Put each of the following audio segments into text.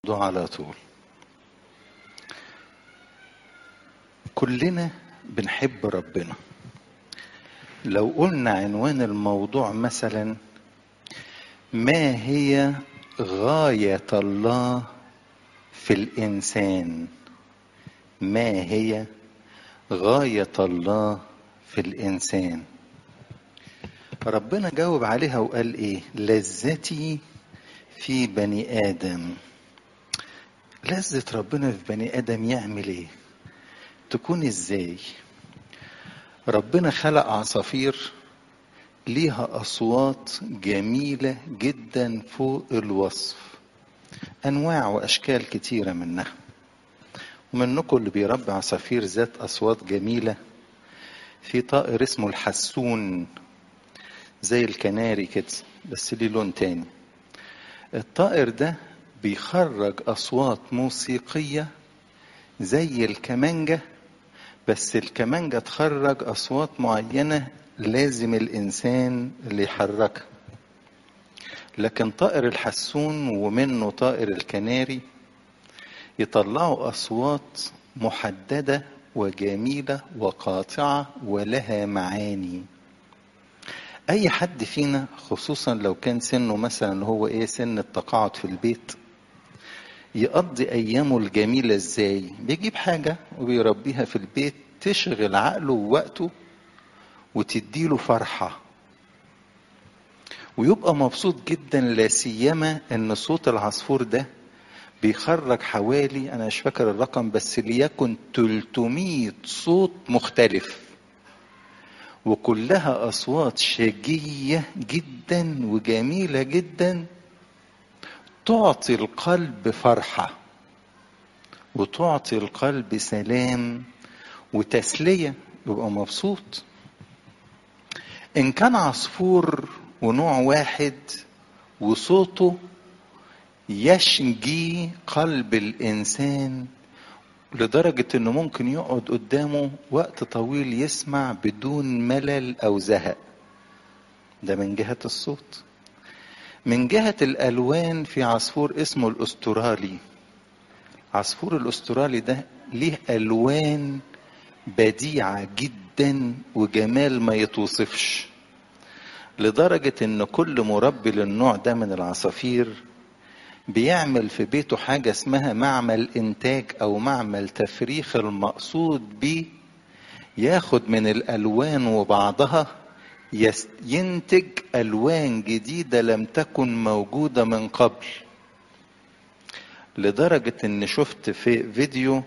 الموضوع على طول كلنا بنحب ربنا لو قلنا عنوان الموضوع مثلا ما هي غاية الله في الإنسان ما هي غاية الله في الإنسان ربنا جاوب عليها وقال إيه لذتي في بني آدم لذة ربنا في بني آدم يعمل إيه تكون إزاي ربنا خلق عصافير ليها أصوات جميلة جدا فوق الوصف أنواع وأشكال كتيرة منها ومنكم اللي بيربي عصافير ذات أصوات جميلة في طائر اسمه الحسون زي الكناري كده بس ليه لون تاني الطائر ده بيخرج أصوات موسيقية زي الكمانجة بس الكمانجة تخرج أصوات معينة لازم الإنسان اللي يحركها لكن طائر الحسون ومنه طائر الكناري يطلعوا أصوات محددة وجميلة وقاطعة ولها معاني أي حد فينا خصوصا لو كان سنه مثلا هو إيه سن التقاعد في البيت يقضي أيامه الجميلة إزاي بيجيب حاجة وبيربيها في البيت تشغل عقله ووقته وتديله فرحة ويبقى مبسوط جدا لا سيما ان صوت العصفور ده بيخرج حوالي انا مش فاكر الرقم بس ليكن 300 صوت مختلف وكلها اصوات شجيه جدا وجميله جدا تعطي القلب فرحه وتعطي القلب سلام وتسليه يبقى مبسوط ان كان عصفور ونوع واحد وصوته يشجي قلب الانسان لدرجة انه ممكن يقعد قدامه وقت طويل يسمع بدون ملل او زهق ده من جهة الصوت من جهة الالوان في عصفور اسمه الاسترالي عصفور الاسترالي ده ليه الوان بديعة جدا وجمال ما يتوصفش لدرجة ان كل مربي للنوع ده من العصافير بيعمل في بيته حاجة اسمها معمل انتاج او معمل تفريخ المقصود بيه ياخد من الالوان وبعضها ينتج الوان جديدة لم تكن موجودة من قبل لدرجة ان شفت في فيديو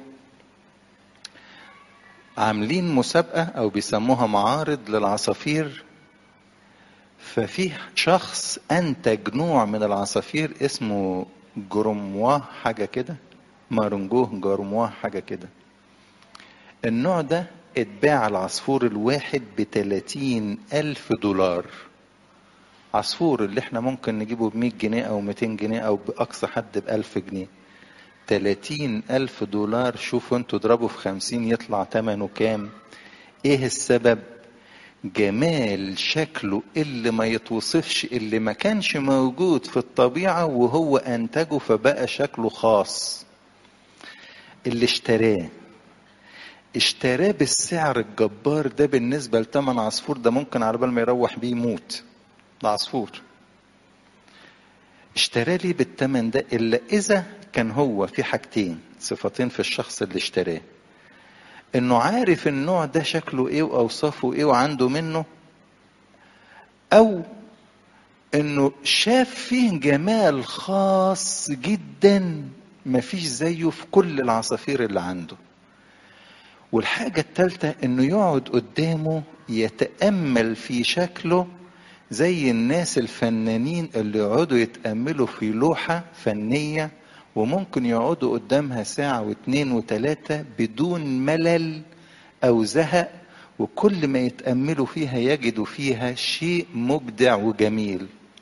عاملين مسابقة او بيسموها معارض للعصافير ففي شخص انتج نوع من العصافير اسمه جروموا حاجه كده مارنجوه جروموا حاجه كده النوع ده اتباع العصفور الواحد بتلاتين ألف دولار عصفور اللي احنا ممكن نجيبه بمية جنيه أو ميتين جنيه أو بأقصى حد بألف جنيه تلاتين ألف دولار شوفوا انتوا اضربوا في خمسين يطلع تمنه كام ايه السبب جمال شكله اللي ما يتوصفش اللي ما كانش موجود في الطبيعة وهو أنتجه فبقى شكله خاص اللي اشتراه اشتراه بالسعر الجبار ده بالنسبة لتمن عصفور ده ممكن على بال ما يروح بيه يموت ده عصفور اشتراه ليه بالتمن ده إلا إذا كان هو في حاجتين صفتين في الشخص اللي اشتراه انه عارف النوع ده شكله ايه واوصافه ايه وعنده منه او انه شاف فيه جمال خاص جدا مفيش زيه في كل العصافير اللي عنده والحاجة التالتة انه يقعد قدامه يتأمل في شكله زي الناس الفنانين اللي يقعدوا يتأملوا في لوحة فنية وممكن يقعدوا قدامها ساعة واثنين وثلاثة بدون ملل أو زهق وكل ما يتأملوا فيها يجدوا فيها شيء مبدع وجميل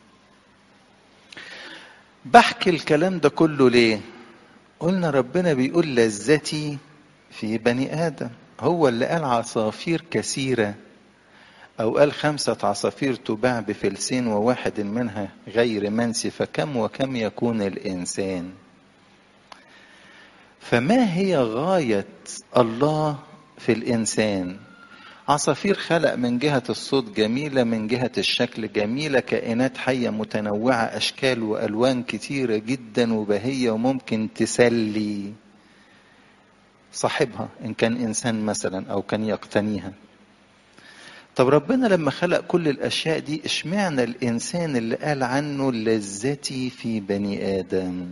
بحكي الكلام ده كله ليه قلنا ربنا بيقول لذتي في بني آدم هو اللي قال عصافير كثيرة أو قال خمسة عصافير تباع بفلسين وواحد منها غير منسي فكم وكم يكون الإنسان فما هي غاية الله في الإنسان عصافير خلق من جهة الصوت جميلة من جهة الشكل جميلة كائنات حية متنوعة أشكال وألوان كتيرة جدا وبهية وممكن تسلي صاحبها إن كان إنسان مثلا أو كان يقتنيها طب ربنا لما خلق كل الأشياء دي اشمعنى الإنسان اللي قال عنه لذتي في بني آدم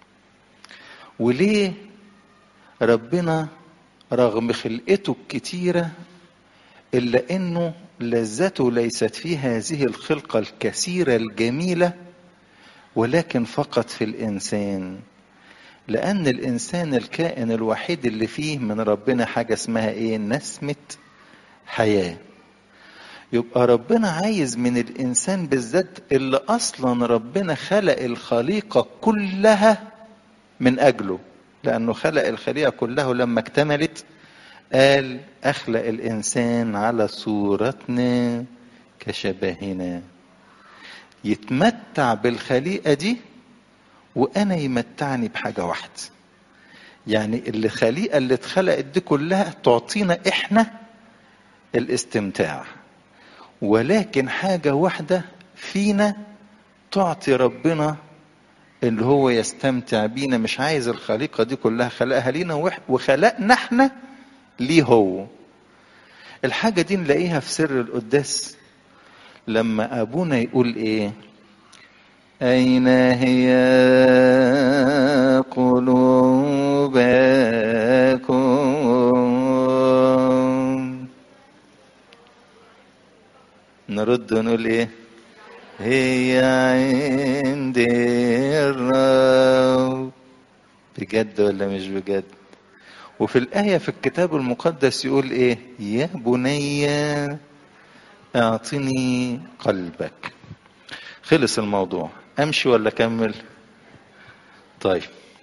وليه ربنا رغم خلقته الكتيرة إلا أنه لذته ليست في هذه الخلقة الكثيرة الجميلة ولكن فقط في الإنسان لأن الإنسان الكائن الوحيد اللي فيه من ربنا حاجة اسمها إيه نسمة حياة يبقى ربنا عايز من الإنسان بالذات اللي أصلا ربنا خلق الخليقة كلها من أجله لأنه خلق الخليقة كلها لما اكتملت قال أخلق الإنسان على صورتنا كشبهنا يتمتع بالخليقة دي وأنا يمتعني بحاجة واحدة يعني الخليقة اللي اتخلقت دي كلها تعطينا إحنا الاستمتاع ولكن حاجة واحدة فينا تعطي ربنا اللي هو يستمتع بينا مش عايز الخليقة دي كلها خلقها لينا وخلقنا احنا ليه هو الحاجة دي نلاقيها في سر القداس لما أبونا يقول إيه أين هي قلوبكم نرد ونقول إيه هي عند الرب بجد ولا مش بجد وفي الآية في الكتاب المقدس يقول إيه يا بني اعطني قلبك خلص الموضوع أمشي ولا أكمل طيب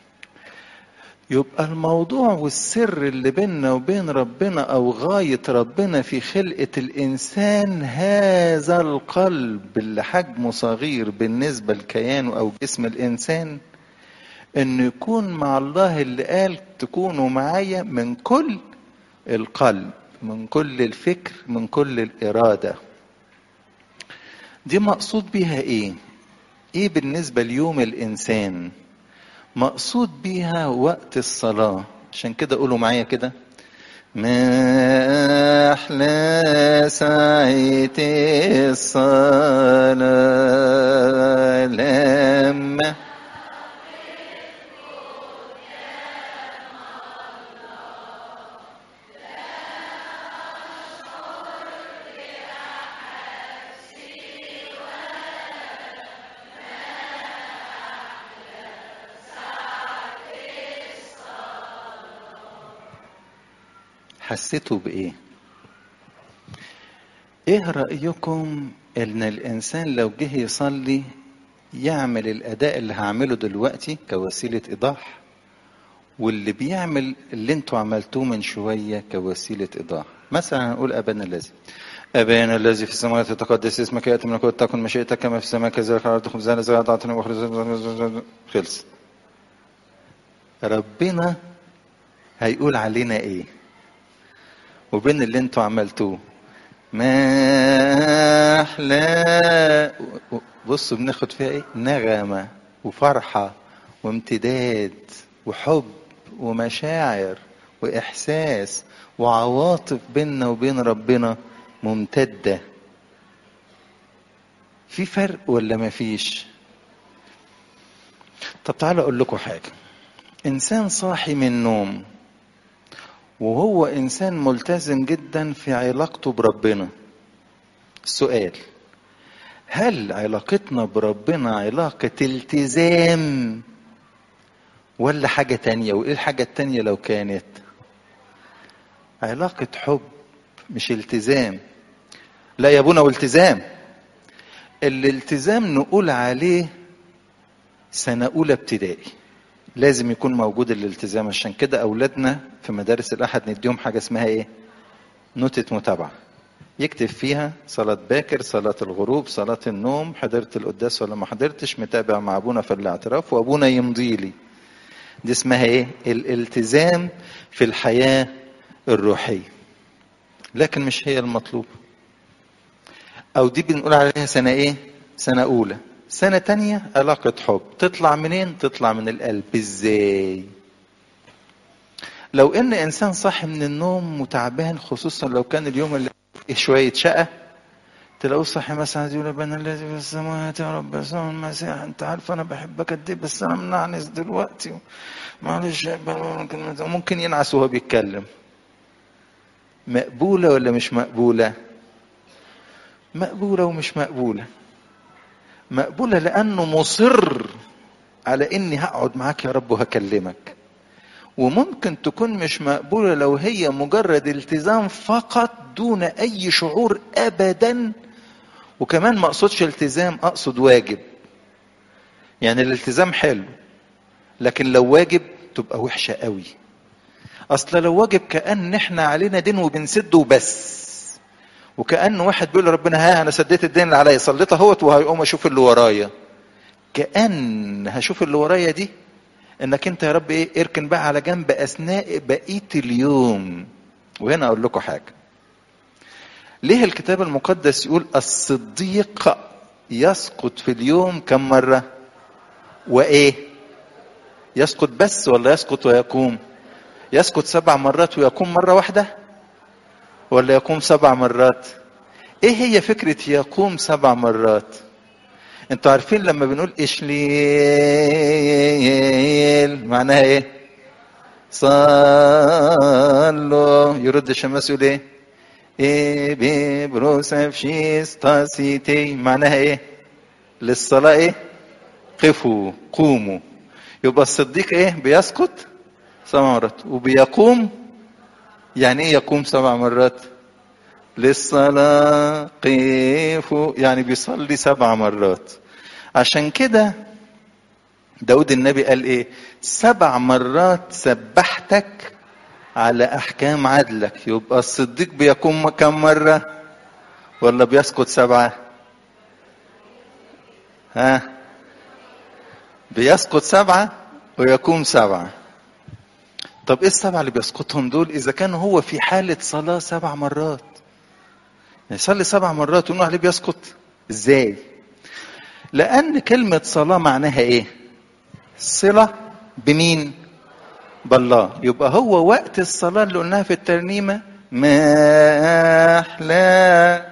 يبقى الموضوع والسر اللي بيننا وبين ربنا أو غاية ربنا في خلقة الإنسان هذا القلب اللي حجمه صغير بالنسبة لكيانه أو جسم الإنسان انه يكون مع الله اللي قال تكونوا معايا من كل القلب من كل الفكر من كل الإرادة دي مقصود بيها ايه ايه بالنسبة ليوم الانسان مقصود بيها وقت الصلاة عشان كده قولوا معايا كده ما أحلى ساعة الصلاة لما حسيتوا بإيه؟ إيه رأيكم إن الإنسان لو جه يصلي يعمل الأداء اللي هعمله دلوقتي كوسيلة إيضاح واللي بيعمل اللي انتوا عملتوه من شوية كوسيلة إيضاح مثلا هنقول أبانا الذي أبانا الذي في السماوات يتقدس اسمك يأتي ملكوتك تكن مشيئتك كما في السماء كذلك على الأرض خبزنا زي أعطنا وخلص خلص ربنا هيقول علينا إيه؟ وبين اللي انتوا عملتوه ما احلى بصوا بناخد فيها ايه نغمه وفرحه وامتداد وحب ومشاعر واحساس وعواطف بيننا وبين ربنا ممتده في فرق ولا ما فيش طب تعالوا اقول لكم حاجه انسان صاحي من النوم وهو انسان ملتزم جدا في علاقته بربنا السؤال هل علاقتنا بربنا علاقة التزام ولا حاجة تانية وايه الحاجة التانية لو كانت علاقة حب مش التزام لا يا ابونا والتزام الالتزام نقول عليه سنة أولى ابتدائي لازم يكون موجود الالتزام عشان كده اولادنا في مدارس الاحد نديهم حاجه اسمها ايه نوتة متابعه يكتب فيها صلاة باكر صلاة الغروب صلاة النوم حضرت القداس ولا ما حضرتش متابع مع ابونا في الاعتراف وابونا يمضي لي دي اسمها ايه الالتزام في الحياة الروحية لكن مش هي المطلوب او دي بنقول عليها سنة ايه سنة اولى سنة تانية علاقة حب تطلع منين تطلع من القلب ازاي لو ان انسان صاحي من النوم وتعبان خصوصا لو كان اليوم اللي شوية شقة تلاقوه صاحي مثلا يقول ربنا الذي في السماوات يا رب يسوع المسيح انت عارف انا بحبك قد ايه بس انا منعنس دلوقتي معلش ممكن ممكن ينعس وهو بيتكلم مقبولة ولا مش مقبولة؟ مقبولة ومش مقبولة مقبولة لأنه مصر على إني هقعد معاك يا رب وهكلمك وممكن تكون مش مقبولة لو هي مجرد التزام فقط دون أي شعور أبدا وكمان ما أقصدش التزام أقصد واجب يعني الالتزام حلو لكن لو واجب تبقى وحشة قوي أصل لو واجب كأن إحنا علينا دين وبنسده وبس وكأن واحد بيقول لربنا ها أنا سديت الدين اللي عليا صليت اهوت وهيقوم أشوف اللي ورايا كأن هشوف اللي ورايا دي انك انت يا رب ايه اركن بقى على جنب اثناء بقيه اليوم وهنا اقول لكم حاجه ليه الكتاب المقدس يقول الصديق يسقط في اليوم كم مره وايه يسقط بس ولا يسقط ويقوم يسقط سبع مرات ويقوم مره واحده ولا يقوم سبع مرات ايه هي فكره يقوم سبع مرات انتوا عارفين لما بنقول اشليل معناها ايه صلوا يرد الشماس يقول ايه ايه ببروسفشيس تاسيتي معناها ايه للصلاة ايه قفوا قوموا يبقى الصديق ايه بيسقط سبع مرات وبيقوم يعني ايه يقوم سبع مرات للصلاة قيفوا يعني بيصلي سبع مرات عشان كده داود النبي قال ايه سبع مرات سبحتك على احكام عدلك يبقى الصديق بيقوم كم مرة ولا بيسقط سبعة ها بيسقط سبعة ويقوم سبعة طب ايه السبعة اللي بيسقطهم دول اذا كان هو في حالة صلاة سبع مرات يصلي سبع مرات ونقول عليه بيسقط ازاي لان كلمة صلاة معناها ايه صلة بمين بالله يبقى هو وقت الصلاة اللي قلناها في الترنيمة ما أحلى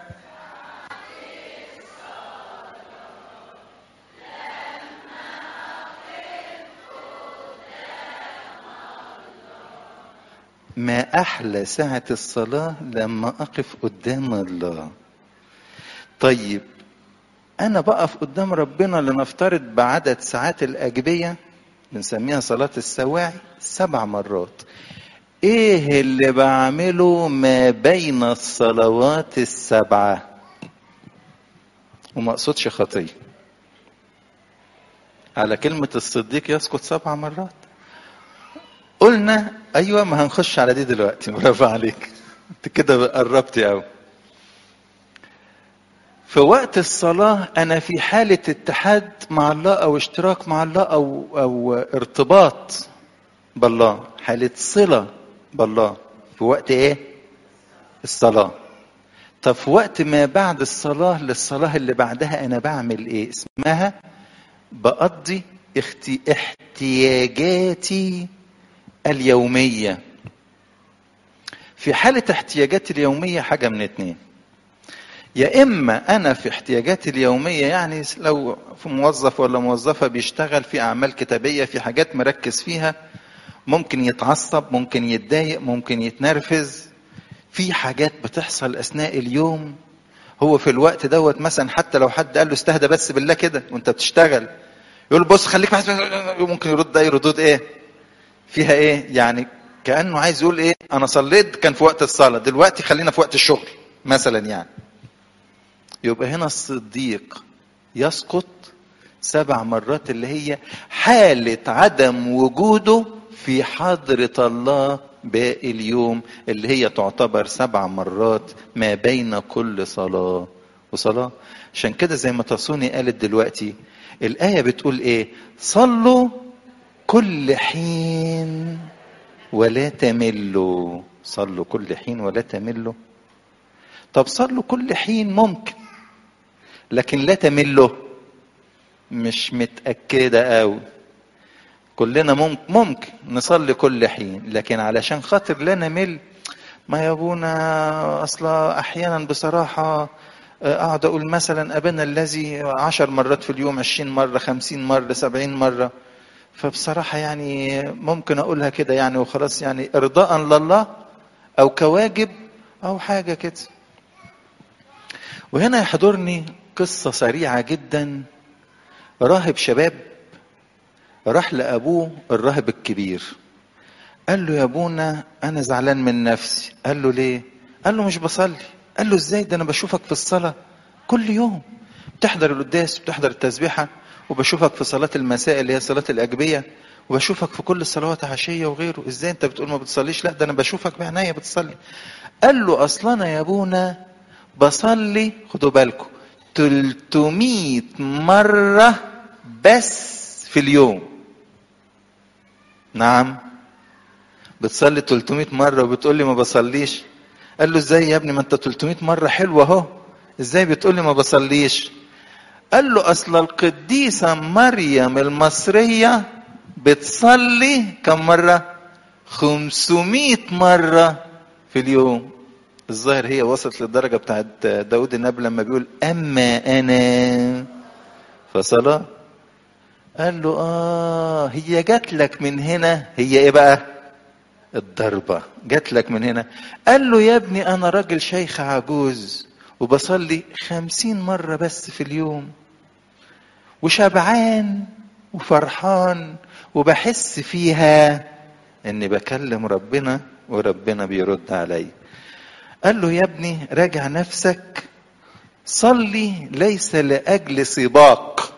ما أحلى ساعة الصلاة لما أقف قدام الله طيب أنا بقف قدام ربنا لنفترض بعدد ساعات الأجبية بنسميها صلاة السواعي سبع مرات إيه اللي بعمله ما بين الصلوات السبعة وما أقصدش خطية على كلمة الصديق يسقط سبع مرات قلنا ايوه ما هنخش على دي دلوقتي برافو عليك انت كده قربتي قوي في وقت الصلاة أنا في حالة اتحاد مع الله أو اشتراك مع الله أو أو ارتباط بالله، حالة صلة بالله في وقت إيه؟ الصلاة. طب في وقت ما بعد الصلاة للصلاة اللي بعدها أنا بعمل إيه؟ اسمها بقضي اختي احتياجاتي اليومية في حالة احتياجاتي اليومية حاجة من اتنين يا إما أنا في احتياجاتي اليومية يعني لو في موظف ولا موظفة بيشتغل في أعمال كتابية في حاجات مركز فيها ممكن يتعصب ممكن يتضايق ممكن يتنرفز في حاجات بتحصل أثناء اليوم هو في الوقت دوت مثلا حتى لو حد قال له استهدى بس بالله كده وانت بتشتغل يقول بص خليك ممكن يرد اي ردود ايه فيها ايه يعني كانه عايز يقول ايه انا صليت كان في وقت الصلاه دلوقتي خلينا في وقت الشغل مثلا يعني يبقى هنا الصديق يسقط سبع مرات اللي هي حالة عدم وجوده في حضرة الله باقي اليوم اللي هي تعتبر سبع مرات ما بين كل صلاة وصلاة عشان كده زي ما تصوني قالت دلوقتي الآية بتقول إيه صلوا كل حين ولا تملوا صلوا كل حين ولا تملوا طب صلوا كل حين ممكن لكن لا تملوا مش متأكدة قوي كلنا ممكن, ممكن نصلي كل حين لكن علشان خاطر لا نمل ما يا ابونا اصلا احيانا بصراحه اقعد اقول مثلا ابانا الذي عشر مرات في اليوم عشرين مره خمسين مره سبعين مره فبصراحه يعني ممكن اقولها كده يعني وخلاص يعني ارضاء لله او كواجب او حاجه كده وهنا يحضرني قصه سريعه جدا راهب شباب راح لابوه الراهب الكبير قال له يا ابونا انا زعلان من نفسي قال له ليه قال له مش بصلي قال له ازاي ده انا بشوفك في الصلاه كل يوم بتحضر القداس بتحضر التسبيحه وبشوفك في صلاه المساء اللي هي صلاه الاجبيه وبشوفك في كل الصلوات عشيه وغيره ازاي انت بتقول ما بتصليش لا ده انا بشوفك بعناية بتصلي قال له اصلا انا يا ابونا بصلي خدوا بالكم 300 مره بس في اليوم نعم بتصلي 300 مرة وبتقول لي ما بصليش قال له ازاي يا ابني ما انت 300 مرة حلوة اهو ازاي بتقول لي ما بصليش قال له اصل القديسة مريم المصرية بتصلي كم مرة 500 مرة في اليوم الظاهر هي وصلت للدرجة بتاعت داود النبي لما بيقول أما أنا فصلاة قال له آه هي جات لك من هنا هي إيه بقى؟ الضربة جات لك من هنا قال له يا ابني أنا راجل شيخ عجوز وبصلي خمسين مرة بس في اليوم وشبعان وفرحان وبحس فيها اني بكلم ربنا وربنا بيرد علي قال له يا ابني راجع نفسك صلي ليس لاجل سباق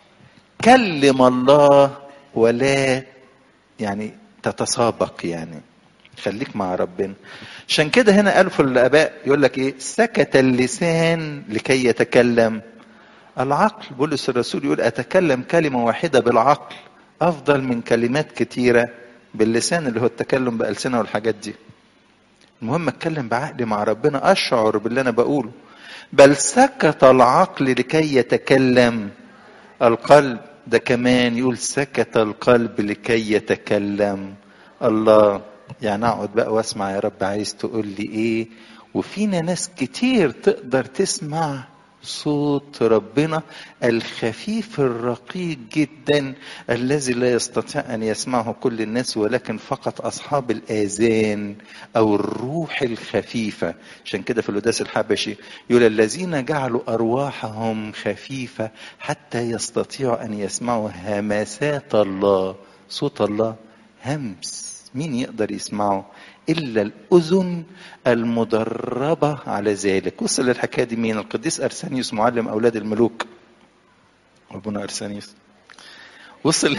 كلم الله ولا يعني تتسابق يعني خليك مع ربنا عشان كده هنا قالوا في الاباء يقول لك ايه سكت اللسان لكي يتكلم العقل بولس الرسول يقول اتكلم كلمه واحده بالعقل افضل من كلمات كتيره باللسان اللي هو التكلم بالسنه والحاجات دي المهم اتكلم بعقلي مع ربنا اشعر باللي انا بقوله بل سكت العقل لكي يتكلم القلب ده كمان يقول سكت القلب لكي يتكلم الله يعني اقعد بقى واسمع يا رب عايز تقول لي ايه وفينا ناس كتير تقدر تسمع صوت ربنا الخفيف الرقيق جدا الذي لا يستطيع ان يسمعه كل الناس ولكن فقط اصحاب الاذان او الروح الخفيفه عشان كده في القداس الحبشي يقول الذين جعلوا ارواحهم خفيفه حتى يستطيعوا ان يسمعوا همسات الله صوت الله همس مين يقدر يسمعه الا الاذن المدربه على ذلك وصل للحكايه دي مين القديس ارسانيوس معلم اولاد الملوك ابونا ارسانيوس وصل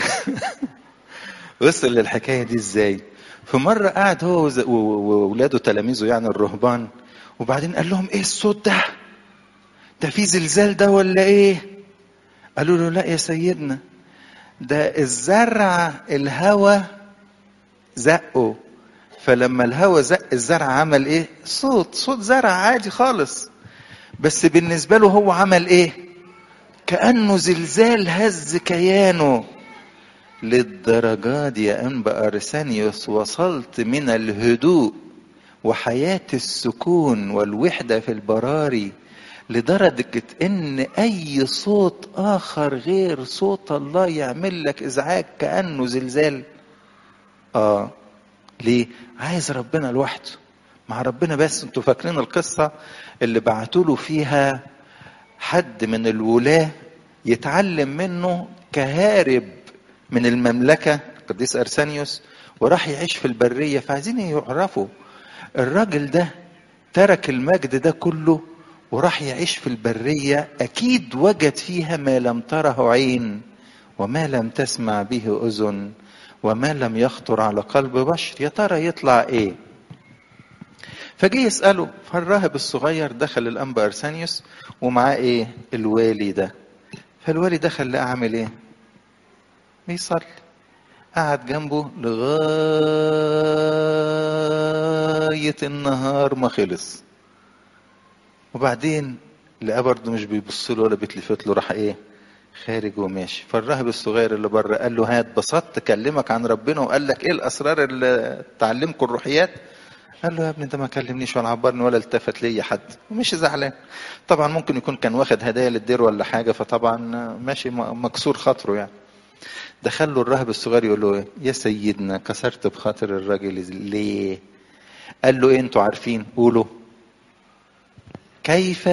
وصل للحكايه دي ازاي في مره قعد هو واولاده تلاميذه يعني الرهبان وبعدين قال لهم ايه الصوت ده ده في زلزال ده ولا ايه قالوا له لا يا سيدنا ده الزرع الهوى زقه فلما الهواء زق الزرع عمل ايه صوت صوت زرع عادي خالص بس بالنسبه له هو عمل ايه كانه زلزال هز كيانه للدرجات دي يا انبا ارسانيوس وصلت من الهدوء وحياه السكون والوحده في البراري لدرجه ان اي صوت اخر غير صوت الله يعمل لك ازعاج كانه زلزال اه ليه عايز ربنا لوحده مع ربنا بس انتوا فاكرين القصة اللي بعتوا له فيها حد من الولاة يتعلم منه كهارب من المملكة القديس أرسانيوس وراح يعيش في البرية فعايزين يعرفوا الراجل ده ترك المجد ده كله وراح يعيش في البرية أكيد وجد فيها ما لم تره عين وما لم تسمع به أذن وما لم يخطر على قلب بشر يا ترى يطلع ايه فجه يسأله فالراهب الصغير دخل الأنبا أرسانيوس ومعاه ايه الوالي ده فالوالي دخل لقى عامل ايه بيصلي قعد جنبه لغاية النهار ما خلص وبعدين لقاه برضه مش بيبص له ولا بيتلفت له راح ايه خارج وماشي فالراهب الصغير اللي بره قال له هات بسطت كلمك عن ربنا وقال لك ايه الاسرار اللي تعلمكم الروحيات قال له يا ابني انت ما كلمنيش ولا عبرني ولا التفت ليا حد ومش زعلان طبعا ممكن يكون كان واخد هدايا للدير ولا حاجه فطبعا ماشي مكسور خاطره يعني دخل له الراهب الصغير يقول له يا سيدنا كسرت بخاطر الراجل ليه قال له ايه انتوا عارفين قولوا كيف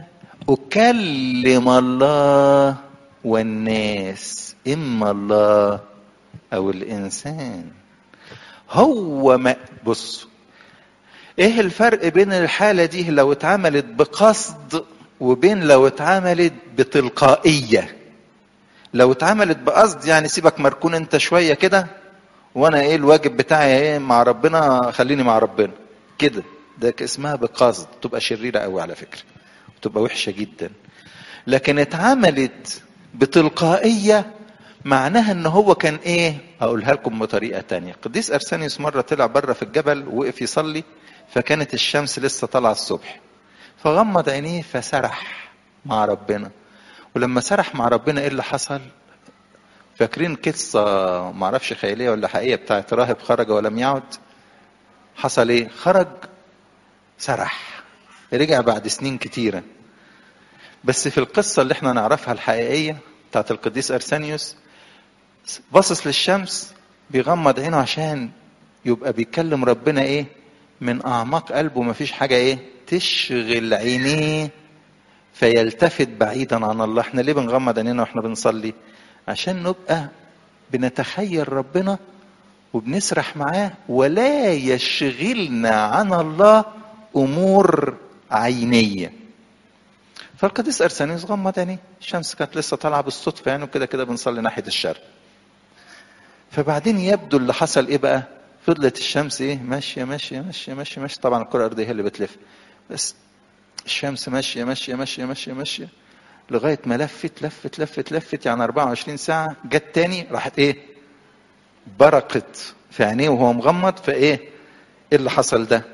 اكلم الله والناس اما الله او الانسان هو ما بص ايه الفرق بين الحالة دي لو اتعملت بقصد وبين لو اتعملت بتلقائية لو اتعملت بقصد يعني سيبك مركون انت شوية كده وانا ايه الواجب بتاعي ايه مع ربنا خليني مع ربنا كده ده اسمها بقصد تبقى شريرة قوي على فكرة تبقى وحشة جدا لكن اتعملت بتلقائية معناها ان هو كان ايه اقولها لكم بطريقة تانية قديس ارسانيوس مرة طلع بره في الجبل ووقف يصلي فكانت الشمس لسه طالعة الصبح فغمض عينيه فسرح مع ربنا ولما سرح مع ربنا ايه اللي حصل فاكرين قصة معرفش خيالية ولا حقيقية بتاعت راهب خرج ولم يعد حصل ايه خرج سرح رجع بعد سنين كتيرة بس في القصة اللي احنا نعرفها الحقيقية بتاعت القديس أرسانيوس باصص للشمس بيغمض عينه عشان يبقى بيكلم ربنا ايه من اعماق قلبه مفيش حاجه ايه تشغل عينيه فيلتفت بعيدا عن الله احنا ليه بنغمض عينينا واحنا بنصلي عشان نبقى بنتخيل ربنا وبنسرح معاه ولا يشغلنا عن الله امور عينيه فالقديس ارسانيوس غمض عينيه الشمس كانت لسه طالعه بالصدفه يعني وكده كده بنصلي ناحيه الشرق فبعدين يبدو اللي حصل ايه بقى فضلت الشمس ايه ماشيه ماشيه ماشيه ماشيه ماشيه طبعا الكره الارضيه هي اللي بتلف بس الشمس ماشيه ماشيه ماشيه ماشيه ماشيه لغايه ما لفت لفت لفت لفت يعني 24 ساعه جت تاني راحت ايه برقت في عينيه وهو مغمض فايه ايه اللي حصل ده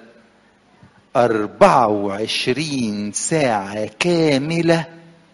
24 ساعة كاملة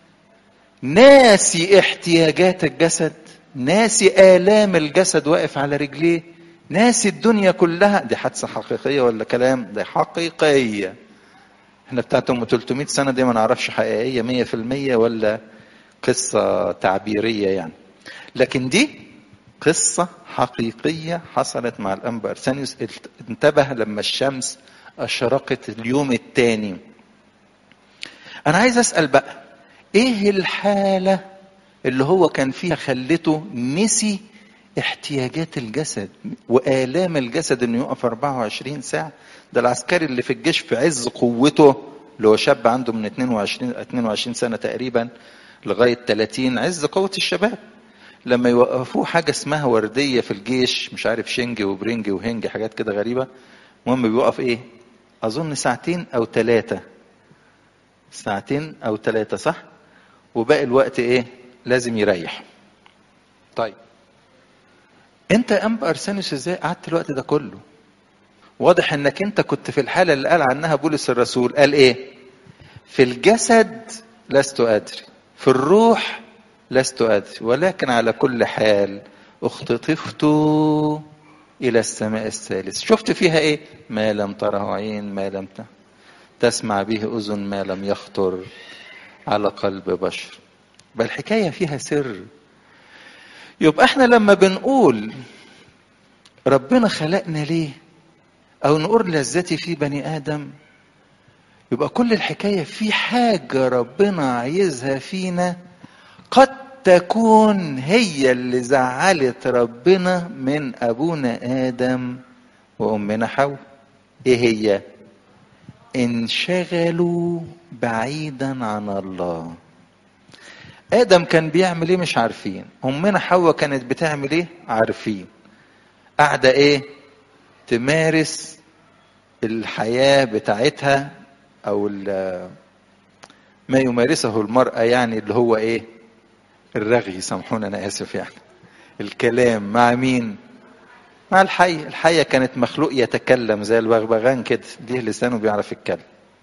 ناسي احتياجات الجسد ناسي آلام الجسد واقف على رجليه ناسي الدنيا كلها دي حادثة حقيقية ولا كلام دي حقيقية احنا بتاعت ام 300 سنة دي ما نعرفش حقيقية مية في المية ولا قصة تعبيرية يعني لكن دي قصة حقيقية حصلت مع الأنبا أرسانيوس انتبه لما الشمس أشرقت اليوم الثاني أنا عايز أسأل بقى إيه الحالة اللي هو كان فيها خلته نسي احتياجات الجسد وآلام الجسد إنه يقف 24 ساعة ده العسكري اللي في الجيش في عز قوته اللي هو شاب عنده من 22 22 سنة تقريبا لغاية 30 عز قوة الشباب لما يوقفوه حاجة اسمها وردية في الجيش مش عارف شنج وبرنج وهنج حاجات كده غريبة المهم بيوقف ايه اظن ساعتين او ثلاثة ساعتين او ثلاثة صح وباقي الوقت ايه لازم يريح طيب انت يا انبا ارسانيوس ازاي قعدت الوقت ده كله واضح انك انت كنت في الحالة اللي قال عنها بولس الرسول قال ايه في الجسد لست ادري في الروح لست ادري ولكن على كل حال اختطفت الى السماء الثالث شفت فيها ايه ما لم تره عين ما لم تسمع به اذن ما لم يخطر على قلب بشر بل الحكايه فيها سر يبقى احنا لما بنقول ربنا خلقنا ليه او نقول لذتي في بني ادم يبقى كل الحكايه في حاجه ربنا عايزها فينا قد تكون هي اللي زعلت ربنا من ابونا ادم وامنا حواء ايه هي انشغلوا بعيدا عن الله ادم كان بيعمل ايه مش عارفين امنا حواء كانت بتعمل ايه عارفين قاعده ايه تمارس الحياه بتاعتها او ما يمارسه المراه يعني اللي هو ايه الرغي سامحونا انا اسف يعني الكلام مع مين مع الحي الحية كانت مخلوق يتكلم زي البغبغان كده ليه لسانه بيعرف يتكلم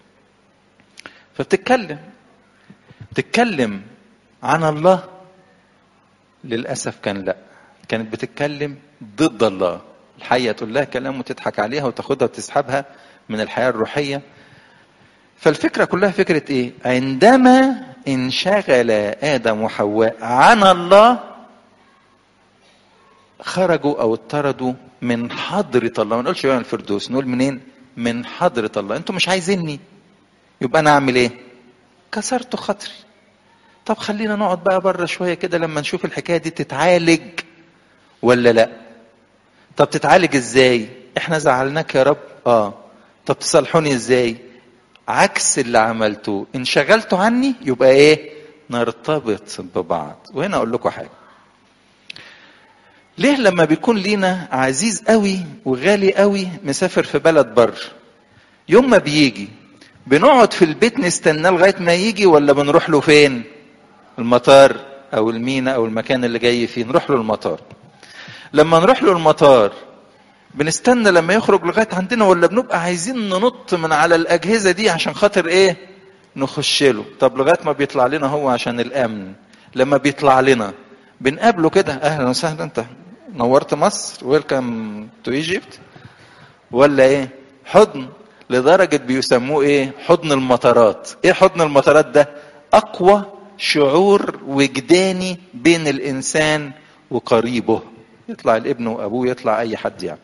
فبتتكلم تتكلم عن الله للأسف كان لا كانت بتتكلم ضد الله الحية تقول لها كلام وتضحك عليها وتاخدها وتسحبها من الحياة الروحية فالفكرة كلها فكرة ايه عندما انشغل آدم وحواء عن الله خرجوا او اطردوا من حضرة الله ما نقولش بقى من الفردوس نقول منين من حضرة الله انتوا مش عايزيني يبقى انا اعمل ايه كسرت خاطري طب خلينا نقعد بقى بره شوية كده لما نشوف الحكاية دي تتعالج ولا لا طب تتعالج ازاي احنا زعلناك يا رب اه طب تصالحوني ازاي عكس اللي عملته انشغلتوا عني يبقى ايه نرتبط ببعض وهنا اقول لكم حاجه ليه لما بيكون لينا عزيز قوي وغالي قوي مسافر في بلد بر يوم ما بيجي بنقعد في البيت نستناه لغايه ما يجي ولا بنروح له فين المطار او المينا او المكان اللي جاي فيه نروح له المطار لما نروح له المطار بنستنى لما يخرج لغايه عندنا ولا بنبقى عايزين ننط من على الاجهزه دي عشان خاطر ايه نخش له طب لغايه ما بيطلع لنا هو عشان الامن لما بيطلع لنا بنقابله كده اهلا وسهلا انت نورت مصر ويلكم تو ايجيبت ولا ايه حضن لدرجه بيسموه ايه حضن المطارات ايه حضن المطارات ده اقوى شعور وجداني بين الانسان وقريبه يطلع الابن وابوه يطلع اي حد يعني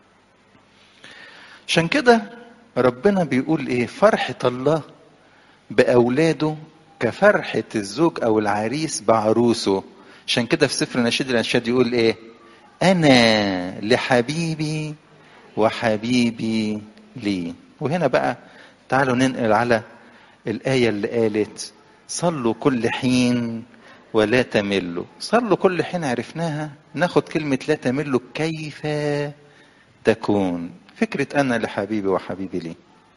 عشان كده ربنا بيقول ايه فرحة الله بأولاده كفرحة الزوج أو العريس بعروسه عشان كده في سفر نشيد الأنشاد يقول ايه أنا لحبيبي وحبيبي لي وهنا بقى تعالوا ننقل على الآية اللي قالت صلوا كل حين ولا تملوا صلوا كل حين عرفناها ناخد كلمة لا تملوا كيف تكون فكرة أنا لحبيبي وحبيبي لي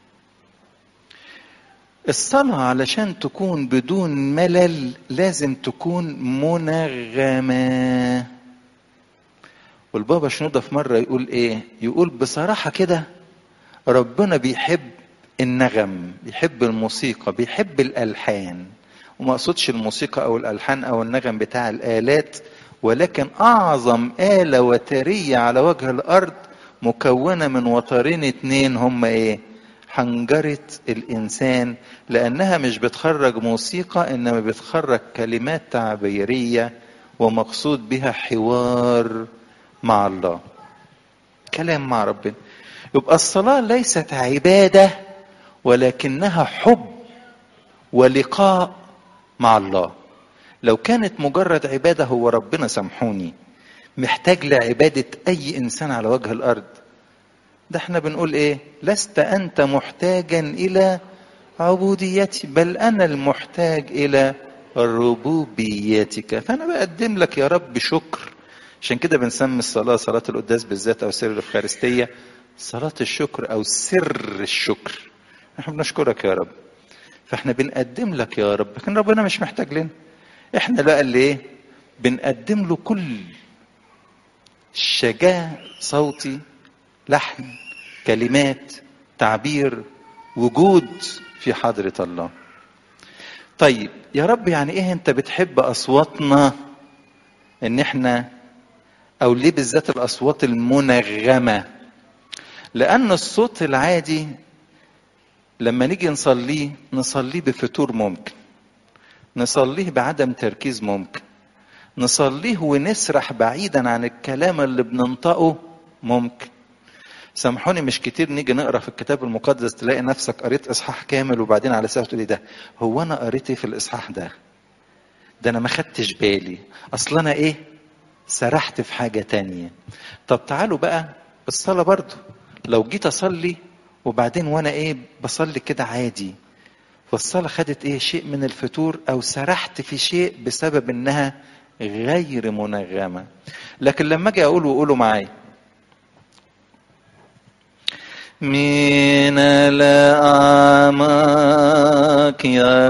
الصلاة علشان تكون بدون ملل لازم تكون منغمة والبابا شنودة في مرة يقول ايه يقول بصراحة كده ربنا بيحب النغم بيحب الموسيقى بيحب الألحان وما اقصدش الموسيقى او الالحان او النغم بتاع الالات ولكن اعظم آلة وترية على وجه الارض مكونة من وترين اتنين هما ايه حنجرة الانسان لانها مش بتخرج موسيقى انما بتخرج كلمات تعبيرية ومقصود بها حوار مع الله كلام مع ربنا يبقى الصلاة ليست عبادة ولكنها حب ولقاء مع الله لو كانت مجرد عبادة هو ربنا سامحوني محتاج لعبادة أي إنسان على وجه الأرض ده احنا بنقول ايه لست أنت محتاجا إلى عبوديتي بل أنا المحتاج إلى ربوبيتك فأنا بقدم لك يا رب شكر عشان كده بنسمي الصلاة صلاة القداس بالذات أو سر الإفخارستية صلاة الشكر أو سر الشكر احنا بنشكرك يا رب فاحنا بنقدم لك يا رب لكن ربنا مش محتاج لنا احنا بقى اللي ايه بنقدم له كل شجاع صوتي لحن كلمات تعبير وجود في حضرة الله طيب يا رب يعني ايه انت بتحب اصواتنا ان احنا او ليه بالذات الاصوات المنغمه لان الصوت العادي لما نيجي نصليه نصليه بفتور ممكن نصليه بعدم تركيز ممكن نصليه ونسرح بعيدا عن الكلام اللي بننطقه ممكن سامحوني مش كتير نيجي نقرا في الكتاب المقدس تلاقي نفسك قريت اصحاح كامل وبعدين على ساعه تقول ده هو انا قريت ايه في الاصحاح ده ده انا ما خدتش بالي اصل انا ايه سرحت في حاجه تانية طب تعالوا بقى الصلاه برضو لو جيت اصلي وبعدين وانا ايه بصلي كده عادي فالصلاه خدت ايه شيء من الفتور او سرحت في شيء بسبب انها غير منغمه لكن لما اجي اقول وقولوا معايا من الأعماق يا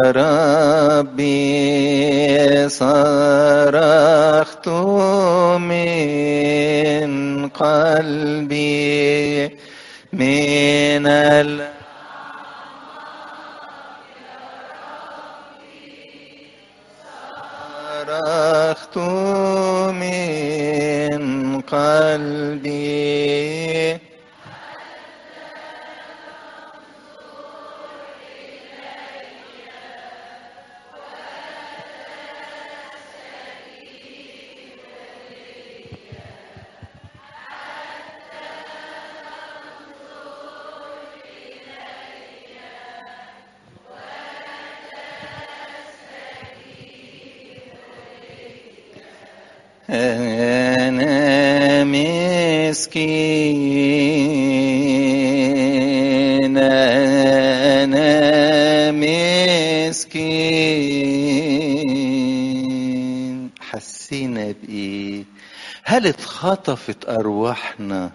ربي صرخت من قلبي من ال صرخت من قلبي أنا مسكين أنا مسكين حسينا بإيه هل اتخطفت أرواحنا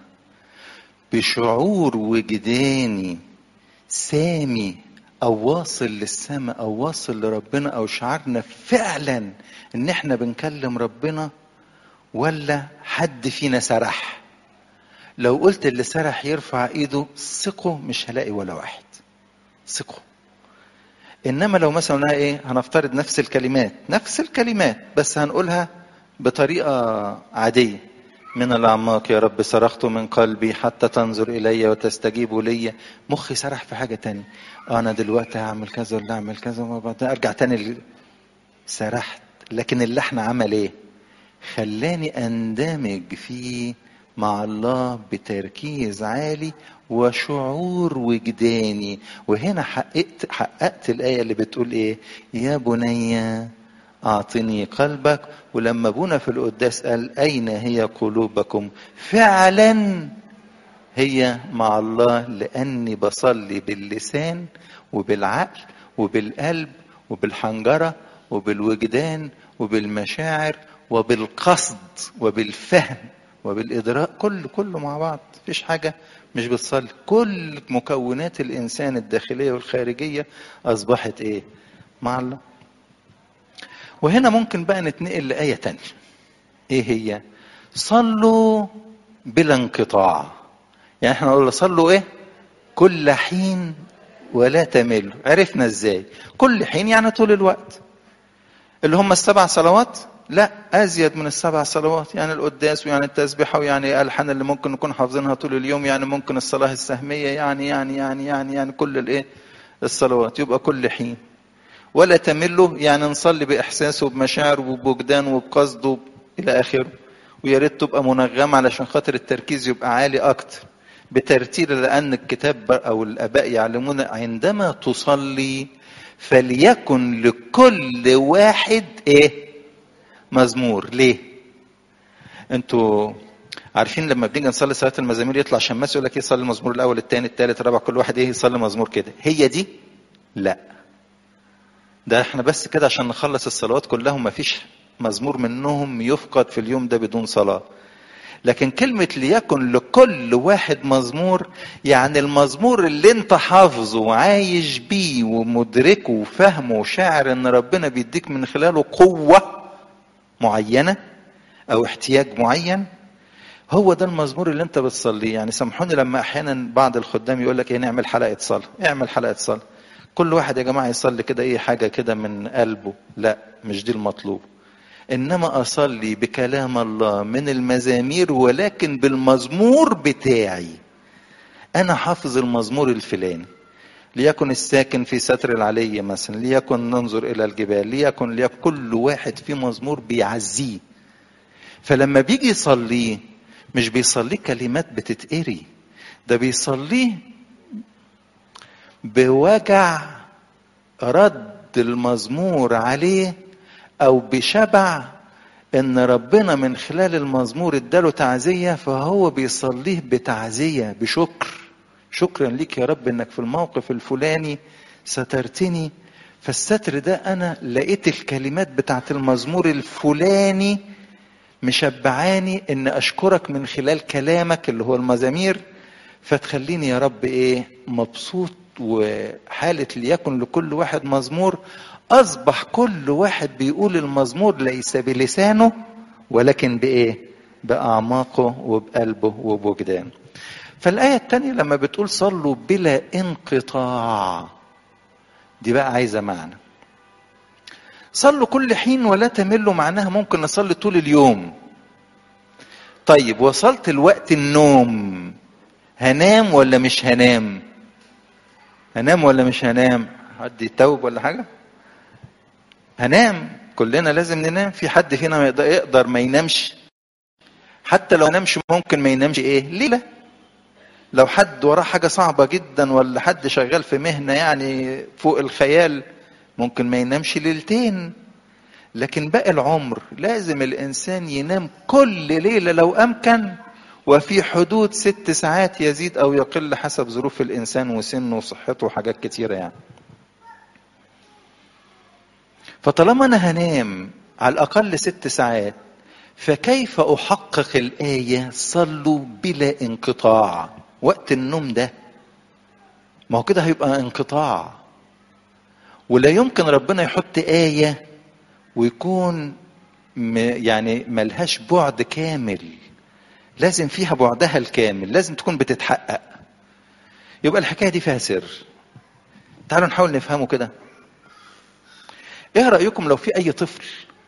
بشعور وجداني سامي او واصل للسماء او واصل لربنا او شعرنا فعلا ان احنا بنكلم ربنا ولا حد فينا سرح لو قلت اللي سرح يرفع ايده ثقوا مش هلاقي ولا واحد ثقوا انما لو مثلا قلنا ايه هنفترض نفس الكلمات نفس الكلمات بس هنقولها بطريقه عاديه من الاعماق يا رب صرخت من قلبي حتى تنظر الي وتستجيب لي مخي سرح في حاجه تانية انا دلوقتي هعمل كذا ولا اعمل كذا وبعدين ارجع تاني ل- سرحت لكن اللحن عمل ايه خلاني اندمج فيه مع الله بتركيز عالي وشعور وجداني وهنا حققت حققت الايه اللي بتقول ايه يا بني اعطني قلبك ولما ابونا في القداس قال اين هي قلوبكم فعلا هي مع الله لاني بصلي باللسان وبالعقل وبالقلب وبالحنجره وبالوجدان وبالمشاعر وبالقصد وبالفهم وبالادراك كل كله مع بعض مفيش حاجه مش بتصلي كل مكونات الانسان الداخليه والخارجيه اصبحت ايه مع الله وهنا ممكن بقى نتنقل لآية تانية ايه هي صلوا بلا انقطاع يعني احنا نقول صلوا ايه كل حين ولا تملوا عرفنا ازاي كل حين يعني طول الوقت اللي هم السبع صلوات لا ازيد من السبع صلوات يعني القداس ويعني التسبيحه ويعني الحان اللي ممكن نكون حافظينها طول اليوم يعني ممكن الصلاه السهميه يعني يعني يعني يعني يعني كل الايه الصلوات يبقى كل حين ولا تمله يعني نصلي باحساس وبمشاعر وبوجدان وبقصد وب... الى اخره ويا ريت تبقى منغمه علشان خاطر التركيز يبقى عالي اكتر بترتيل لان الكتاب او الاباء يعلمون عندما تصلي فليكن لكل واحد ايه مزمور ليه انتوا عارفين لما بنيجي نصلي صلاه المزامير يطلع شماس يقول لك ايه صلي المزمور الاول الثاني الثالث الرابع كل واحد ايه يصلي مزمور كده هي دي لا ده احنا بس كده عشان نخلص الصلوات كلهم ما فيش مزمور منهم يفقد في اليوم ده بدون صلاة لكن كلمة ليكن لكل واحد مزمور يعني المزمور اللي انت حافظه وعايش بيه ومدركه وفهمه وشاعر ان ربنا بيديك من خلاله قوة معينة او احتياج معين هو ده المزمور اللي انت بتصليه يعني سامحوني لما احيانا بعض الخدام يقول لك ايه نعمل حلقة صلاة اعمل حلقة صلاة كل واحد يا جماعة يصلي كده ايه حاجة كده من قلبه لا مش دي المطلوب انما اصلي بكلام الله من المزامير ولكن بالمزمور بتاعي انا حافظ المزمور الفلاني ليكن الساكن في ستر العلي مثلا ليكن ننظر الى الجبال ليكن ليكن كل واحد في مزمور بيعزيه فلما بيجي يصليه مش بيصليه كلمات بتتقري ده بيصليه بوجع رد المزمور عليه او بشبع ان ربنا من خلال المزمور اداله تعزيه فهو بيصليه بتعزيه بشكر شكرا ليك يا رب انك في الموقف الفلاني سترتني فالستر ده انا لقيت الكلمات بتاعت المزمور الفلاني مشبعاني ان اشكرك من خلال كلامك اللي هو المزامير فتخليني يا رب ايه مبسوط وحالة ليكن لكل واحد مزمور أصبح كل واحد بيقول المزمور ليس بلسانه ولكن بإيه؟ بأعماقه وبقلبه وبوجدانه فالآية التانية لما بتقول صلوا بلا انقطاع دي بقى عايزة معنى صلوا كل حين ولا تملوا معناها ممكن نصلي طول اليوم طيب وصلت الوقت النوم هنام ولا مش هنام هنام ولا مش هنام حد يتوب ولا حاجة هنام كلنا لازم ننام في حد فينا يقدر ما ينامش حتى لو نامش ممكن ما ينامش ايه ليلة لو حد وراه حاجة صعبة جدا ولا حد شغال في مهنة يعني فوق الخيال ممكن ما ينامش ليلتين لكن باقي العمر لازم الإنسان ينام كل ليلة لو أمكن وفي حدود ست ساعات يزيد أو يقل حسب ظروف الإنسان وسنه وصحته وحاجات كتيرة يعني فطالما أنا هنام على الأقل ست ساعات فكيف أحقق الآية صلوا بلا انقطاع وقت النوم ده ما هو كده هيبقى انقطاع ولا يمكن ربنا يحط آية ويكون يعني ملهاش بعد كامل لازم فيها بعدها الكامل لازم تكون بتتحقق يبقى الحكاية دي فيها سر تعالوا نحاول نفهمه كده ايه رأيكم لو في اي طفل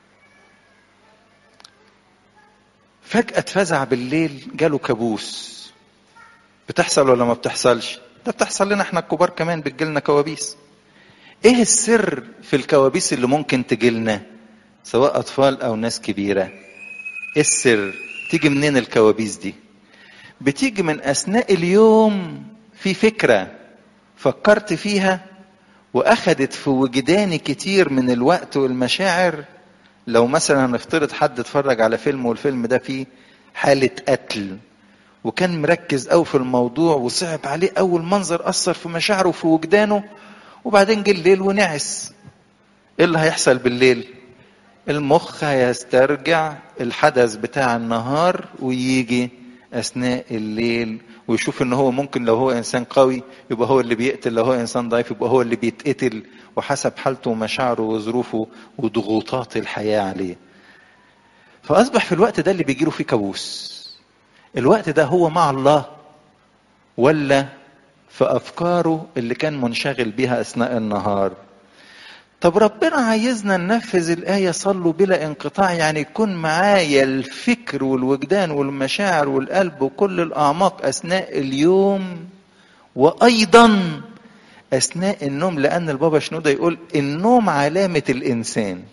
فجأة اتفزع بالليل جاله كابوس بتحصل ولا ما بتحصلش ده بتحصل لنا احنا الكبار كمان بتجيلنا كوابيس ايه السر في الكوابيس اللي ممكن تجيلنا سواء اطفال او ناس كبيرة ايه السر تيجي منين الكوابيس دي بتيجي من اثناء اليوم في فكرة فكرت فيها واخدت في وجداني كتير من الوقت والمشاعر لو مثلا هنفترض حد اتفرج على فيلم والفيلم ده فيه حالة قتل وكان مركز قوي في الموضوع وصعب عليه اول منظر اثر في مشاعره وفي وجدانه وبعدين جه الليل ونعس ايه اللي هيحصل بالليل المخ هيسترجع الحدث بتاع النهار ويجي اثناء الليل ويشوف ان هو ممكن لو هو انسان قوي يبقى هو اللي بيقتل لو هو انسان ضعيف يبقى هو اللي بيتقتل وحسب حالته ومشاعره وظروفه وضغوطات الحياه عليه فاصبح في الوقت ده اللي بيجيله فيه كابوس الوقت ده هو مع الله ولا في افكاره اللي كان منشغل بيها اثناء النهار طب ربنا عايزنا ننفذ الآية صلوا بلا انقطاع يعني يكون معايا الفكر والوجدان والمشاعر والقلب وكل الأعماق أثناء اليوم وأيضا أثناء النوم لأن البابا شنودة يقول النوم علامة الإنسان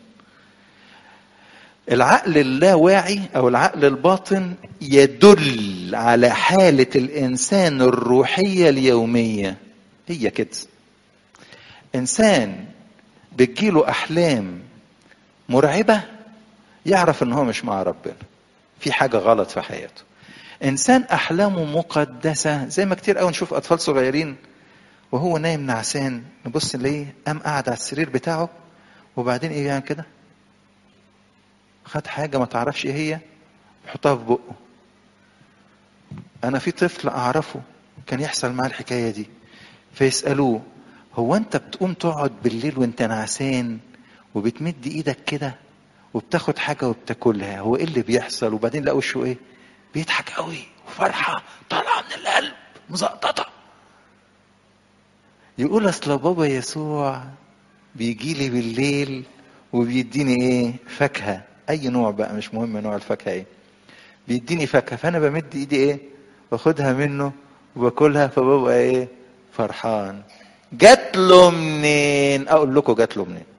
العقل اللاواعي أو العقل الباطن يدل على حالة الإنسان الروحية اليومية هي كده إنسان بتجيله احلام مرعبه يعرف ان هو مش مع ربنا في حاجه غلط في حياته انسان احلامه مقدسه زي ما كتير قوي نشوف اطفال صغيرين وهو نايم نعسان نبص نلاقيه قام قاعد على السرير بتاعه وبعدين ايه يعني كده خد حاجه ما تعرفش ايه هي يحطها في بقه انا في طفل اعرفه كان يحصل معاه الحكايه دي فيسالوه هو انت بتقوم تقعد بالليل وانت نعسان وبتمد ايدك كده وبتاخد حاجه وبتاكلها هو ايه اللي بيحصل وبعدين لا وشه ايه بيضحك قوي وفرحه طالعه من القلب مزقططه يقول اصل بابا يسوع بيجي لي بالليل وبيديني ايه فاكهه اي نوع بقى مش مهم نوع الفاكهه ايه بيديني فاكهه فانا بمد ايدي ايه باخدها منه وباكلها فببقى ايه فرحان جات له منين اقول لكم جات له منين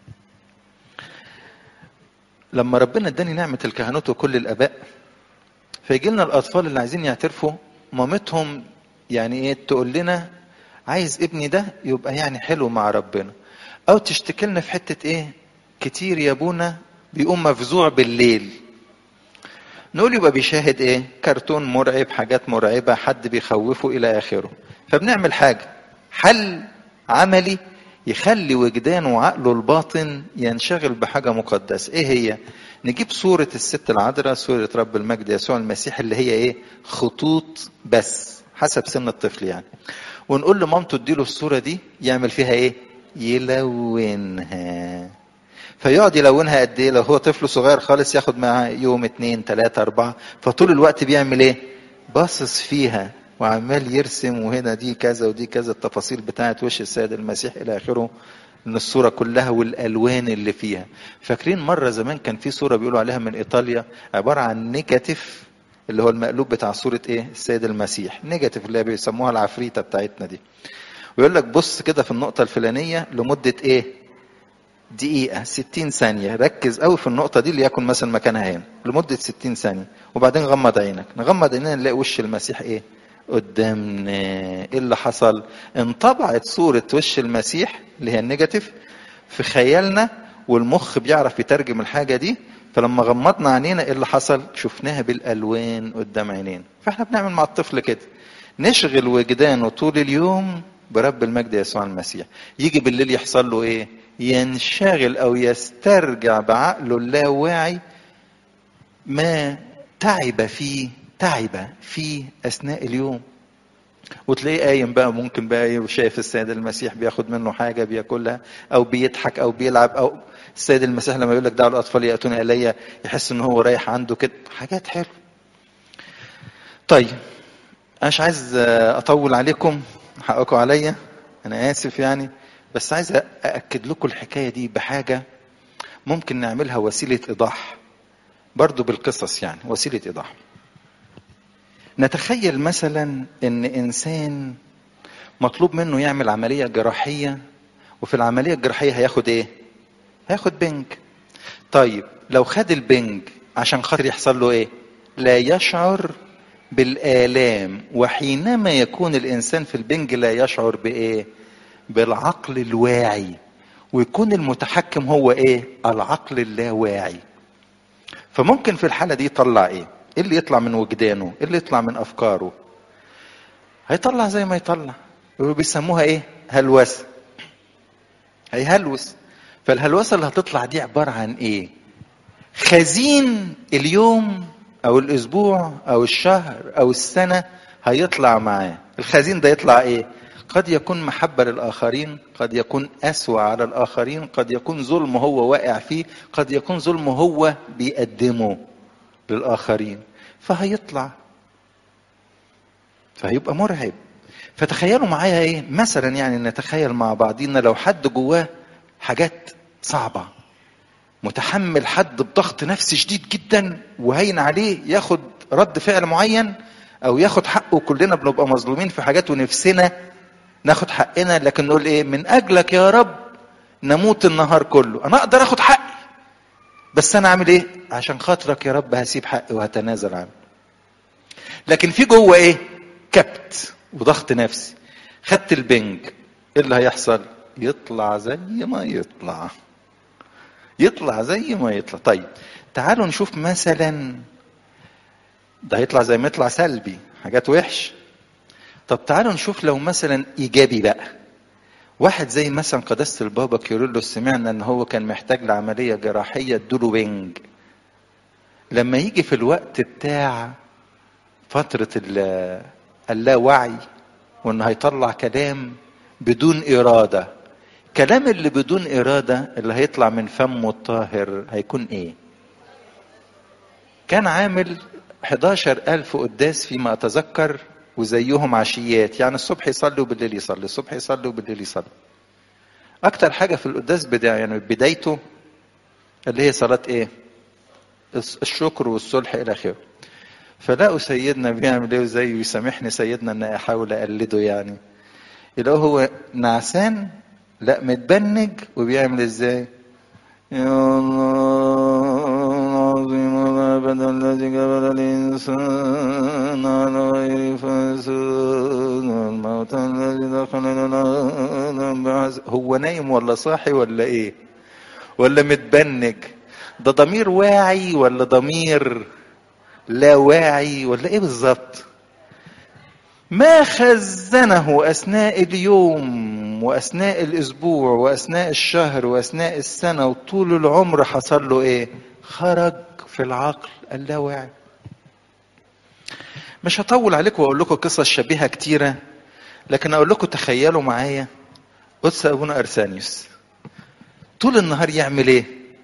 لما ربنا اداني نعمه الكهنوت وكل الاباء فيجي لنا الاطفال اللي عايزين يعترفوا مامتهم يعني ايه تقول لنا عايز ابني ده يبقى يعني حلو مع ربنا او تشتكي لنا في حته ايه كتير يا ابونا بيقوم مفزوع بالليل نقول يبقى بيشاهد ايه كرتون مرعب حاجات مرعبه حد بيخوفه الى اخره فبنعمل حاجه حل عملي يخلي وجدانه وعقله الباطن ينشغل بحاجة مقدسة ايه هي نجيب صورة الست العذراء صورة رب المجد يسوع المسيح اللي هي ايه خطوط بس حسب سن الطفل يعني ونقول لمامته اديله الصورة دي يعمل فيها ايه يلونها فيقعد يلونها قد ايه لو هو طفل صغير خالص ياخد معاه يوم اتنين تلاتة اربعة فطول الوقت بيعمل ايه باصص فيها وعمال يرسم وهنا دي كذا ودي كذا التفاصيل بتاعت وش السيد المسيح الى اخره من الصورة كلها والالوان اللي فيها فاكرين مرة زمان كان في صورة بيقولوا عليها من ايطاليا عبارة عن نيجاتيف اللي هو المقلوب بتاع صورة ايه السيد المسيح نيجاتيف اللي بيسموها العفريتة بتاعتنا دي ويقول لك بص كده في النقطة الفلانية لمدة ايه دقيقة 60 ثانية ركز قوي في النقطة دي ليكن مثلا مكانها هنا لمدة 60 ثانية وبعدين غمض عينك نغمض عينينا نلاقي وش المسيح ايه قدامنا ايه اللي حصل انطبعت صورة وش المسيح اللي هي النيجاتيف في خيالنا والمخ بيعرف يترجم الحاجة دي فلما غمضنا عينينا ايه اللي حصل شفناها بالالوان قدام عينينا فاحنا بنعمل مع الطفل كده نشغل وجدانه طول اليوم برب المجد يسوع المسيح يجي بالليل يحصل له ايه ينشغل او يسترجع بعقله اللاواعي ما تعب فيه تعب فيه اثناء اليوم وتلاقيه قايم بقى ممكن بقى وشايف السيد المسيح بياخد منه حاجه بياكلها او بيضحك او بيلعب او السيد المسيح لما يقول لك دعوا الاطفال ياتون الي يحس ان هو رايح عنده كده حاجات حلوه طيب انا مش عايز اطول عليكم حقكم عليا انا اسف يعني بس عايز أأكد لكم الحكاية دي بحاجة ممكن نعملها وسيلة إيضاح برضو بالقصص يعني وسيلة إيضاح نتخيل مثلا إن إنسان مطلوب منه يعمل عملية جراحية وفي العملية الجراحية هياخد إيه؟ هياخد بنج طيب لو خد البنج عشان خاطر يحصل له إيه؟ لا يشعر بالآلام وحينما يكون الإنسان في البنج لا يشعر بإيه؟ بالعقل الواعي ويكون المتحكم هو ايه العقل اللاواعي فممكن في الحاله دي يطلع ايه ايه اللي يطلع من وجدانه ايه اللي يطلع من افكاره هيطلع زي ما يطلع بيسموها ايه هلوسه هيهلوس فالهلوسه اللي هتطلع دي عباره عن ايه خزين اليوم او الاسبوع او الشهر او السنه هيطلع معاه الخزين ده يطلع ايه قد يكون محبة للآخرين قد يكون أسوأ على الآخرين قد يكون ظلم هو واقع فيه قد يكون ظلم هو بيقدمه للآخرين فهيطلع فهيبقى مرعب فتخيلوا معايا ايه مثلا يعني نتخيل مع بعضينا لو حد جواه حاجات صعبة متحمل حد بضغط نفسي شديد جدا وهين عليه ياخد رد فعل معين او ياخد حقه كلنا بنبقى مظلومين في حاجات ونفسنا ناخد حقنا لكن نقول ايه من اجلك يا رب نموت النهار كله انا اقدر اخد حقي بس انا اعمل ايه عشان خاطرك يا رب هسيب حقي وهتنازل عنه لكن في جوه ايه كبت وضغط نفسي خدت البنج ايه اللي هيحصل يطلع زي ما يطلع يطلع زي ما يطلع طيب تعالوا نشوف مثلا ده هيطلع زي ما يطلع سلبي حاجات وحش طب تعالوا نشوف لو مثلا ايجابي بقى واحد زي مثلا قداسه البابا كيرلس سمعنا ان هو كان محتاج لعمليه جراحيه ادوله بنج لما يجي في الوقت بتاع فتره اللاوعي وانه هيطلع كلام بدون اراده كلام اللي بدون اراده اللي هيطلع من فمه الطاهر هيكون ايه كان عامل 11 ألف قداس فيما أتذكر وزيهم عشيات يعني الصبح يصلي وبالليل يصلي الصبح يصلي وبالليل يصلي اكتر حاجه في القداس بدا يعني بدايته اللي هي صلاه ايه الشكر والصلح الى اخره فلقوا سيدنا بيعمل ايه وزيه يسامحني سيدنا ان احاول اقلده يعني يلاقوه هو نعسان لا متبنج وبيعمل ازاي يا الله العظيم الابد الذي قبل الانسان على غير فساد الموت الذي دخل العالم بعز هو نايم ولا صاحي ولا ايه ولا متبنج ده ضمير واعي ولا ضمير لا واعي ولا ايه بالظبط ما خزنه اثناء اليوم واثناء الاسبوع واثناء الشهر واثناء السنه وطول العمر حصل له ايه خرج في العقل اللاواعي مش هطول عليكم واقول لكم قصص شبيهه كتيره لكن اقول لكم تخيلوا معايا قدس ابونا ارسانيوس طول النهار يعمل ايه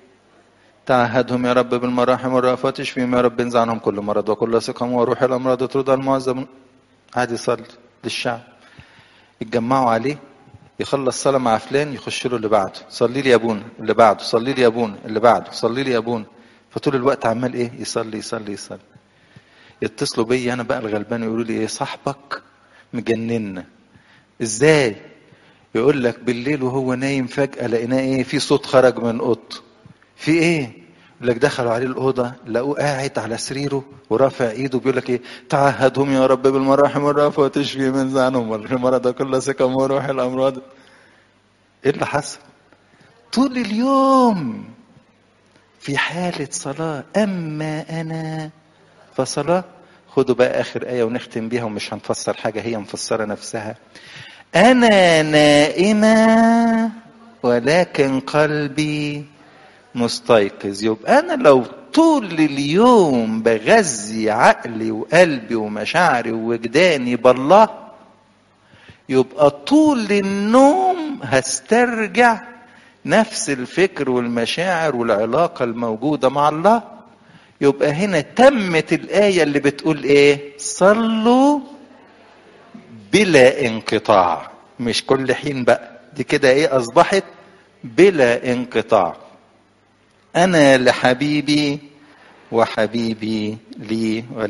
تعهدهم يا رب بالمراحم والرأفات اشفيهم يا رب انزع عنهم كل مرض وكل سقم وروح الأمراض اطردها المعظم قعد يصلي للشعب يتجمعوا عليه يخلص صلاة مع فلان يخش له اللي بعده صلي لي يا ابونا اللي بعده صلي لي يا ابونا اللي بعده صلي لي يا ابونا فطول الوقت عمال ايه يصلي يصلي يصلي يتصلوا بيا انا بقى الغلبان يقولوا لي ايه صاحبك مجننا ازاي يقول لك بالليل وهو نايم فجأة لقيناه ايه في صوت خرج من اوضته في ايه يقول لك دخلوا عليه الأوضة لقوه قاعد على سريره ورافع ايده بيقول لك ايه تعهدهم يا رب بالمراحم والرأفة وتشفي من زعنهم والمرضى كل سكم وروح الأمراض ايه اللي حصل طول اليوم في حالة صلاة أما أنا فصلاة خدوا بقى آخر آية ونختم بيها ومش هنفسر حاجة هي مفسرة نفسها أنا نائمة ولكن قلبي مستيقظ يبقى أنا لو طول اليوم بغذي عقلي وقلبي ومشاعري ووجداني بالله يبقى طول النوم هسترجع نفس الفكر والمشاعر والعلاقة الموجودة مع الله يبقى هنا تمت الآية اللي بتقول إيه صلوا بلا انقطاع مش كل حين بقى دي كده إيه أصبحت بلا انقطاع أنا لحبيبي وحبيبي لي